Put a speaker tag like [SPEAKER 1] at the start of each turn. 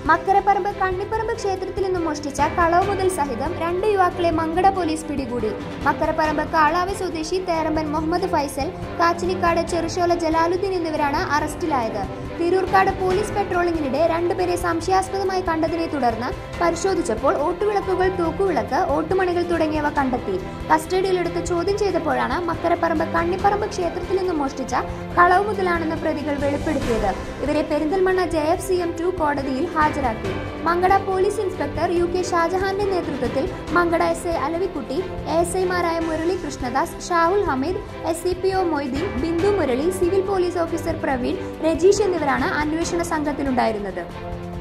[SPEAKER 1] മക്കരപ്പറമ്പ് കണ്ണിപ്പറമ്പ് ക്ഷേത്രത്തിൽ നിന്നും മോഷ്ടിച്ച കളവ് മുതൽ സഹിതം രണ്ട് യുവാക്കളെ മങ്കട പോലീസ് പിടികൂടി മക്കരപ്പറമ്പ് കാളാവ് സ്വദേശി തേറമ്പൻ മുഹമ്മദ് ഫൈസൽ കാച്ചിനിക്കാട് ചെറുശോല ജലാലുദ്ദീൻ എന്നിവരാണ് അറസ്റ്റിലായത് തിരൂർക്കാട് പോലീസ് പെട്രോളിംഗിനിടെ രണ്ടുപേരെ സംശയാസ്പദമായി കണ്ടതിനെ തുടർന്ന് പരിശോധിച്ചപ്പോൾ ഓട്ടുവിളക്കുകൾ തൂക്കുവിളക്ക് ഓട്ടുമണികൾ തുടങ്ങിയവ കണ്ടെത്തി കസ്റ്റഡിയിലെടുത്ത് ചോദ്യം ചെയ്തപ്പോഴാണ് മക്കരപ്പറമ്പ് കണ്ണിപ്പറമ്പ് ക്ഷേത്രത്തിൽ നിന്നും മോഷ്ടിച്ച കളവ് മുതലാണെന്ന് പ്രതികൾ വെളിപ്പെടുത്തിയത് ഇവരെ Perinthalmanna J F C M two കോടതിയിൽ ഹാജരാക്കി Mankada police inspector U K ഷാജഹാന്റെ നേതൃത്വത്തിൽ Mankada S I Alavikutty S ഐമാരായ Murali Krishnadas Shavul Hameed S C P O Moideen Bindu Murali civil police officer Praveen Rajeesh എന്നിവരാണ് അന്വേഷണ സംഘത്തിലുണ്ടായിരുന്നത്